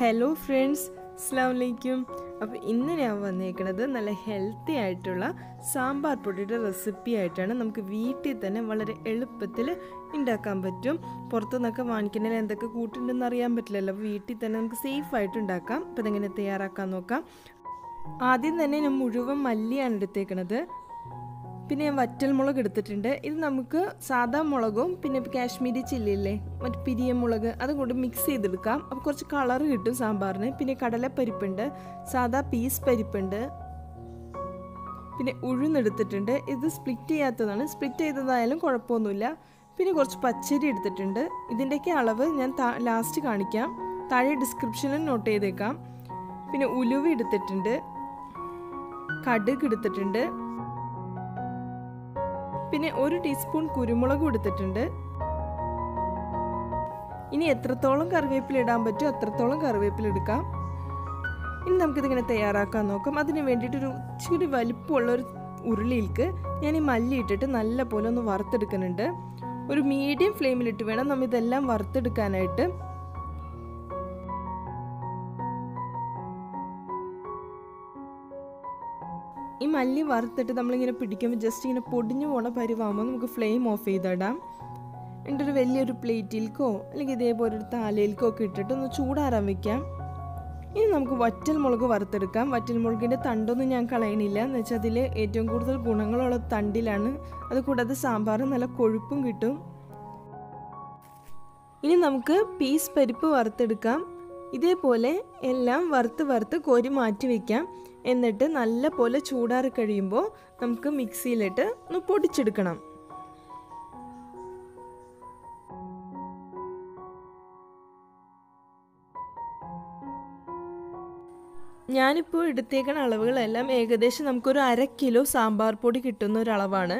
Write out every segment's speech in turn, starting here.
hello friends അസ്സാം വലൈക്കും അപ്പോൾ ഇന്ന് ഞാൻ വന്നേക്കുന്നത് നല്ല ഹെൽത്തി ആയിട്ടുള്ള സാമ്പാർ പൊടിയുടെ റെസിപ്പി ആയിട്ടാണ് നമുക്ക് വീട്ടിൽ തന്നെ വളരെ എളുപ്പത്തിൽ ഉണ്ടാക്കാൻ പറ്റും പുറത്തുനിന്നൊക്കെ വാങ്ങിക്കുന്നതിൽ എന്തൊക്കെ കൂട്ടുണ്ടെന്ന് അറിയാൻ പറ്റില്ലല്ലോ അപ്പോൾ വീട്ടിൽ തന്നെ നമുക്ക് സേഫ് ആയിട്ട് ഉണ്ടാക്കാം അപ്പോൾ ഇതെങ്ങനെ തയ്യാറാക്കാൻ നോക്കാം ആദ്യം തന്നെ ഞാൻ മുഴുവൻ മല്ലിയാണ് എടുത്തേക്കണത് പിന്നെ ഞാൻ വറ്റൽമുളക് എടുത്തിട്ടുണ്ട് ഇത് നമുക്ക് സാദാ മുളകും പിന്നെ കാശ്മീരി ചില്ലില്ലേ മറ്റു പിരിയ മുളക് അതും കൊണ്ട് മിക്സ് ചെയ്തെടുക്കാം അപ്പോൾ കുറച്ച് കളർ കിട്ടും സാമ്പാറിന് പിന്നെ കടലപ്പരിപ്പുണ്ട് സാദാ പീസ് പരിപ്പുണ്ട് പിന്നെ ഉഴുന്നെടുത്തിട്ടുണ്ട് ഇത് സ്പ്ലിറ്റ് ചെയ്യാത്തതാണ് സ്പ്ലിറ്റ് ചെയ്തതായാലും കുഴപ്പമൊന്നുമില്ല പിന്നെ കുറച്ച് പച്ചരി എടുത്തിട്ടുണ്ട് ഇതിൻ്റെയൊക്കെ അളവ് ഞാൻ ലാസ്റ്റ് കാണിക്കാം താഴെ ഡിസ്ക്രിപ്ഷനിൽ നോട്ട് ചെയ്തേക്കാം പിന്നെ ഉലുവ എടുത്തിട്ടുണ്ട് കടുക് എടുത്തിട്ടുണ്ട് പിന്നെ ഒരു ടീസ്പൂൺ കുരുമുളക് എടുത്തിട്ടുണ്ട് ഇനി എത്രത്തോളം കറിവേപ്പില ഇടാൻ പറ്റുമോ അത്രത്തോളം കറിവേപ്പില എടുക്കാം ഇനി നമുക്കിതിങ്ങനെ തയ്യാറാക്കാൻ നോക്കാം അതിന് വേണ്ടിയിട്ടൊരു ഇച്ചിരി വലിപ്പമുള്ള ഒരു ഉരുളിയിലേക്ക് ഞാൻ ഈ മല്ലി ഇട്ടിട്ട് നല്ല പോലെ ഒന്ന് വറുത്തെടുക്കുന്നുണ്ട് ഒരു മീഡിയം ഫ്ലെയിമിലിട്ട് വേണം നമ്മൾ ഇതെല്ലാം വറുത്തെടുക്കാനായിട്ട് ഈ മല്ലി വറുത്തിട്ട് നമ്മളിങ്ങനെ പിടിക്കുമ്പോൾ ജസ്റ്റ് ഇങ്ങനെ പൊടിഞ്ഞു പോണ പരിവാകുമ്പോൾ നമുക്ക് ഫ്ലെയിം ഓഫ് ചെയ്തിടാം എന്നിട്ട് ഒരു വലിയൊരു പ്ലേറ്റിലേക്കോ അല്ലെങ്കിൽ ഇതേപോലെ ഒരു താലയിലേക്കോ ഒക്കെ ഇട്ടിട്ട് ഒന്ന് ചൂടാറാൻ വെക്കാം ഇനി നമുക്ക് വറ്റൽ മുളക് വറുത്തെടുക്കാം വറ്റൽ മുളകിൻ്റെ തണ്ടൊന്നും ഞാൻ കളയണില്ല എന്ന് വെച്ചാൽ അതിൽ ഏറ്റവും കൂടുതൽ ഗുണങ്ങളുള്ള തണ്ടിലാണ് അത് കൂടാതെ സാമ്പാർ നല്ല കൊഴുപ്പും കിട്ടും ഇനി നമുക്ക് പീസ് പരിപ്പ് വറുത്തെടുക്കാം ഇതേപോലെ എല്ലാം വറുത്ത് വറുത്ത് കോരി മാറ്റി വയ്ക്കാം എന്നിട്ട് നല്ല പോലെ ചൂടാറി കഴിയുമ്പോൾ നമുക്ക് മിക്സിയിലിട്ട് ഒന്ന് പൊടിച്ചെടുക്കണം ഞാനിപ്പോൾ എടുത്തേക്കുന്ന അളവുകളെല്ലാം ഏകദേശം നമുക്കൊരു അര കിലോ സാമ്പാർ പൊടി കിട്ടുന്ന ഒരു അളവാണ്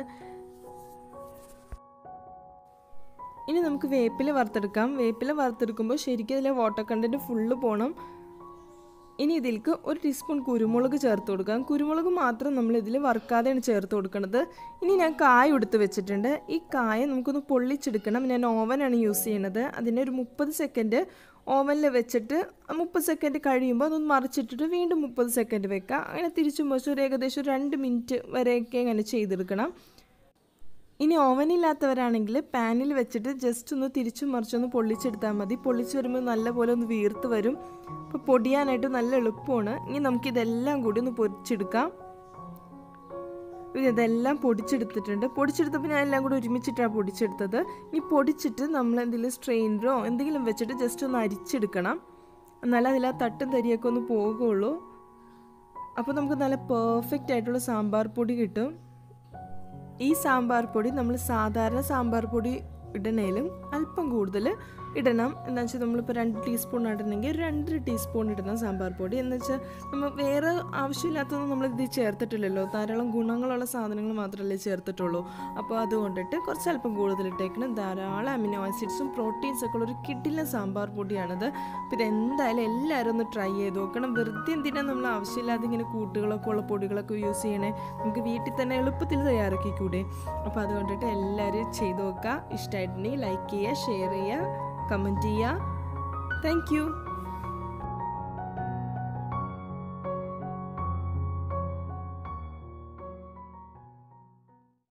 ഇനി നമുക്ക് വേപ്പില വറുത്തെടുക്കാം വേപ്പില വറുത്തെടുക്കുമ്പോൾ ശരിക്കും അതിലെ വാട്ടർ കണ്ടൻറ്റ് ഫുള്ള് പോകണം ഇനി ഇതിലേക്ക് ഒരു ടീസ്പൂൺ കുരുമുളക് ചേർത്ത് കൊടുക്കാം കുരുമുളക് മാത്രം നമ്മൾ ഇതിൽ വറുക്കാതെയാണ് ചേർത്ത് കൊടുക്കുന്നത് ഇനി ഞാൻ കായ എടുത്ത് വെച്ചിട്ടുണ്ട് ഈ കായ നമുക്കൊന്ന് പൊള്ളിച്ചെടുക്കണം ഞാൻ ഓവനാണ് യൂസ് ചെയ്യുന്നത് അതിനെ ഒരു മുപ്പത് സെക്കൻഡ് ഓവനിൽ വെച്ചിട്ട് മുപ്പത് സെക്കൻഡ് കഴിയുമ്പോൾ അതൊന്ന് മറിച്ചിട്ടിട്ട് വീണ്ടും മുപ്പത് സെക്കൻഡ് വെക്കാം അങ്ങനെ തിരിച്ചും വെച്ച് ഒരു ഏകദേശം ഒരു രണ്ട് മിനിറ്റ് വരെയൊക്കെ അങ്ങനെ ചെയ്തെടുക്കണം ഇനി ഓവനില്ലാത്തവരാണെങ്കിൽ പാനിൽ വെച്ചിട്ട് ജസ്റ്റ് ഒന്ന് തിരിച്ചും മറിച്ചൊന്ന് പൊള്ളിച്ചെടുത്താൽ മതി പൊള്ളിച്ച് വരുമ്പോൾ നല്ലപോലെ ഒന്ന് വീർത്ത് വരും അപ്പോൾ പൊടിയാനായിട്ട് നല്ല എളുപ്പമാണ് ഇനി നമുക്കിതെല്ലാം കൂടി ഒന്ന് പൊരിച്ചെടുക്കാം ഇതെല്ലാം പൊടിച്ചെടുത്തിട്ടുണ്ട് പൊടിച്ചെടുത്തപ്പോൾ ഞാൻ എല്ലാം കൂടി ഒരുമിച്ചിട്ടാണ് പൊടിച്ചെടുത്തത് ഇനി പൊടിച്ചിട്ട് നമ്മൾ എന്തെങ്കിലും സ്ട്രെയിനറോ എന്തെങ്കിലും വെച്ചിട്ട് ജസ്റ്റ് ഒന്ന് അരിച്ചെടുക്കണം എന്നാലും അതിൽ ആ തട്ടും തരിയൊക്കെ ഒന്ന് പോകുള്ളൂ അപ്പോൾ നമുക്ക് നല്ല പെർഫെക്റ്റ് ആയിട്ടുള്ള സാമ്പാർ പൊടി കിട്ടും ഈ സാമ്പാർ പൊടി നമ്മൾ സാധാരണ സാമ്പാർ പൊടി ഇടണേലും അല്പം കൂടുതൽ ഇടണം എന്താ വെച്ചാൽ നമ്മളിപ്പോൾ രണ്ട് ടീസ്പൂൺ ഇടണമെങ്കിൽ രണ്ടര ടീസ്പൂൺ ഇടണം സാമ്പാർ പൊടി എന്ന് വെച്ചാൽ നമ്മൾ വേറെ ആവശ്യമില്ലാത്തതൊന്നും നമ്മൾ ഇത് ചേർത്തിട്ടില്ലല്ലോ ധാരാളം ഗുണങ്ങളുള്ള സാധനങ്ങൾ മാത്രമല്ലേ ചേർത്തിട്ടുള്ളൂ അപ്പോൾ അതുകൊണ്ടിട്ട് കുറച്ച് അല്പം കൂടുതൽ ഇട്ടേക്കണം ധാരാളം അമിനോ ആസിഡ്സും പ്രോട്ടീൻസ് ഒക്കെ ഉള്ള ഒരു കിട്ടില്ല സാമ്പാർ പൊടിയാണത് അപ്പോൾ ഇതെന്തായാലും എല്ലാവരും ഒന്ന് ട്രൈ ചെയ്ത് നോക്കണം വെറുതെ എന്തിനാണ് നമ്മൾ ആവശ്യമില്ലാതെ ഇങ്ങനെ കൂട്ടുകളൊക്കെ ഉള്ള പൊടികളൊക്കെ യൂസ് ചെയ്യണേ നമുക്ക് വീട്ടിൽ തന്നെ എളുപ്പത്തിൽ തയ്യാറാക്കിക്കൂടെ അപ്പോൾ അതുകൊണ്ടിട്ട് എല്ലാവരും ചെയ്ത് നോക്കുക ഇഷ്ടമായിട്ടുണ്ടെങ്കിൽ ലൈക്ക് ചെയ്യുക ഷെയർ ചെയ്യുക കമൻറ്റ് ചെയ്യുക താങ്ക്